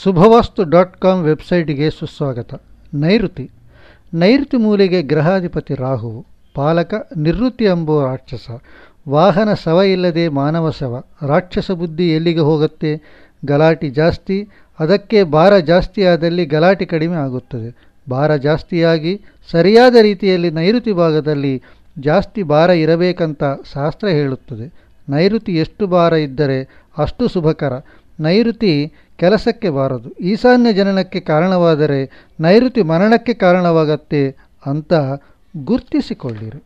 ಶುಭವಾಸ್ತು dot com ವೆಬ್ಸೈಟಿಗೆ ಸುಸ್ವಾಗತ ನೈಋತಿ ನೈಋತಿ ಮೂಲೆಗೆ ಗ್ರಹಾಧಿಪತಿ ರಾಹುವು ಪಾಲಕ ನಿವೃತ್ತಿ ಎಂಬುವ ರಾಕ್ಷಸ ವಾಹನ ಶವ ಇಲ್ಲದೆ ಮಾನವ ಶವ ರಾಕ್ಷಸ ಬುದ್ಧಿ ಎಲ್ಲಿಗೆ ಹೋಗುತ್ತೆ ಗಲಾಟೆ ಜಾಸ್ತಿ ಅದಕ್ಕೆ ಭಾರ ಜಾಸ್ತಿ ಆದಲ್ಲಿ ಗಲಾಟೆ ಕಡಿಮೆ ಆಗುತ್ತದೆ ಭಾರ ಜಾಸ್ತಿಯಾಗಿ ಸರಿಯಾದ ರೀತಿಯಲ್ಲಿ ನೈಋತಿ ಭಾಗದಲ್ಲಿ ಜಾಸ್ತಿ ಭಾರ ಇರಬೇಕಂತ ಶಾಸ್ತ್ರ ಹೇಳುತ್ತದೆ ನೈಋತಿ ಎಷ್ಟು ಭಾರ ಇದ್ದರೆ ಅಷ್ಟು ಶುಭಕರ ನೈಋತಿ ಕೆಲಸಕ್ಕೆ ಬಾರದು ಈಶಾನ್ಯ ಜನನಕ್ಕೆ ಕಾರಣವಾದರೆ ನೈಋತಿ ಮರಣಕ್ಕೆ ಕಾರಣವಾಗತ್ತೆ ಅಂತ ಗುರ್ತಿಸಿಕೊಳ್ಳಿರಿ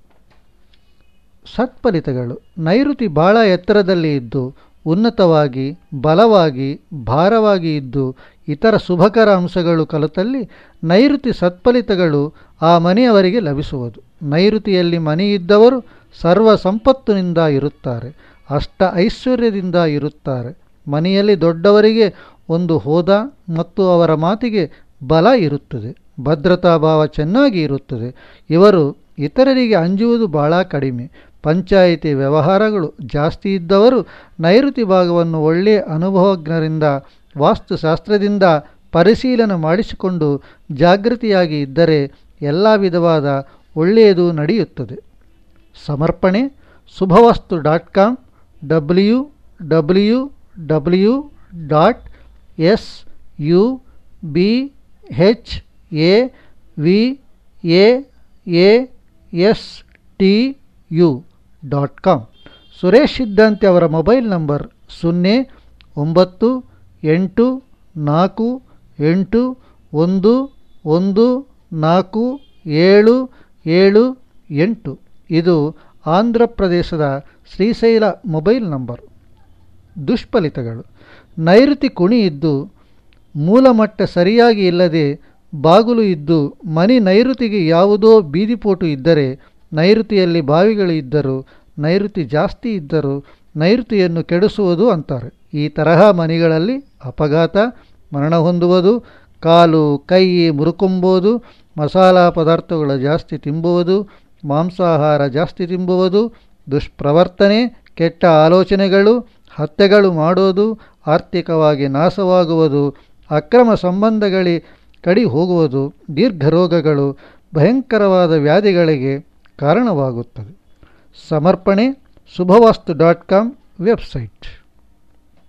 ಸತ್ಫಲಿತಗಳು ನೈಋತಿ ಭಾಳ ಎತ್ತರದಲ್ಲಿ ಇದ್ದು ಉನ್ನತವಾಗಿ ಬಲವಾಗಿ ಭಾರವಾಗಿ ಇದ್ದು ಇತರ ಶುಭಕರ ಅಂಶಗಳು ಕಲಿತಲ್ಲಿ ನೈಋತಿ ಸತ್ಫಲಿತಗಳು ಆ ಮನೆಯವರಿಗೆ ಲಭಿಸುವುದು ನೈಋತಿಯಲ್ಲಿ ಮನೆಯಿದ್ದವರು ಸರ್ವ ಸಂಪತ್ತಿನಿಂದ ಇರುತ್ತಾರೆ ಅಷ್ಟ ಐಶ್ವರ್ಯದಿಂದ ಇರುತ್ತಾರೆ ಮನೆಯಲ್ಲಿ ದೊಡ್ಡವರಿಗೆ ಒಂದು ಹೋದ ಮತ್ತು ಅವರ ಮಾತಿಗೆ ಬಲ ಇರುತ್ತದೆ ಭದ್ರತಾ ಭಾವ ಚೆನ್ನಾಗಿ ಇರುತ್ತದೆ ಇವರು ಇತರರಿಗೆ ಅಂಜುವುದು ಬಹಳ ಕಡಿಮೆ ಪಂಚಾಯಿತಿ ವ್ಯವಹಾರಗಳು ಜಾಸ್ತಿ ಇದ್ದವರು ನೈಋತಿ ಭಾಗವನ್ನು ಒಳ್ಳೆಯ ಅನುಭವಜ್ಞರಿಂದ ವಾಸ್ತುಶಾಸ್ತ್ರದಿಂದ ಪರಿಶೀಲನೆ ಮಾಡಿಸಿಕೊಂಡು ಜಾಗೃತಿಯಾಗಿ ಇದ್ದರೆ ಎಲ್ಲ ವಿಧವಾದ ಒಳ್ಳೆಯದು ನಡೆಯುತ್ತದೆ ಸಮರ್ಪಣೆ Shubhavastu dot com W W W dot S U B H A V A A S T U dot com Suresh Siddhanti ಅವರ ಮೊಬೈಲ್ ನಂಬರ್ ಸೊನ್ನೆ ಒಂಬತ್ತು ಎಂಟು ನಾಲ್ಕು ಎಂಟು ಒಂದು ಒಂದು ನಾಲ್ಕು ಏಳು ಏಳು ಎಂಟು ಇದು ಆಂಧ್ರ ಪ್ರದೇಶದ ಶ್ರೀಶೈಲ ಮೊಬೈಲ್ ನಂಬರ್ ದುಷ್ಫಲಿತಗಳು ನೈಋತಿ ಕುಣಿ ಇದ್ದು ಮೂಲಮಟ್ಟ ಸರಿಯಾಗಿ ಇಲ್ಲದೆ ಬಾಗಿಲು ಇದ್ದು ಮನೆ ನೈಋತಿಗೆ ಯಾವುದೋ ಬೀದಿಪೋಟು ಇದ್ದರೆ ನೈಋತಿಯಲ್ಲಿ ಬಾವಿಗಳು ಇದ್ದರು ನೈಋತಿ ಜಾಸ್ತಿ ಇದ್ದರು ನೈಋತಿಯನ್ನು ಕೆಡಿಸುವುದು ಅಂತಾರೆ ಈ ತರಹ ಮನೆಗಳಲ್ಲಿ ಅಪಘಾತ ಮರಣ ಹೊಂದುವುದು ಕಾಲು ಕೈ ಮುರುಕೊಂಬುವುದು ಮಸಾಲ ಪದಾರ್ಥಗಳು ಜಾಸ್ತಿ ತಿಂಬುವುದು ಮಾಂಸಾಹಾರ ಜಾಸ್ತಿ ತಿಂಬುವುದು ದುಷ್ಪ್ರವರ್ತನೆ ಕೆಟ್ಟ ಆಲೋಚನೆಗಳು ಹತ್ಯೆಗಳು ಮಾಡೋದು ಆರ್ಥಿಕವಾಗಿ ನಾಶವಾಗುವುದು ಅಕ್ರಮ ಸಂಬಂಧಗಳಿ ಕಡಿ ಹೋಗುವುದು ದೀರ್ಘ ರೋಗಗಳು ಭಯಂಕರವಾದ ವ್ಯಾಧಿಗಳಿಗೆ ಕಾರಣವಾಗುತ್ತದೆ ಸಮರ್ಪಣೆ ಶುಭವಾಸ್ತು ಡಾಟ್ ಕಾಮ್ ವೆಬ್ಸೈಟ್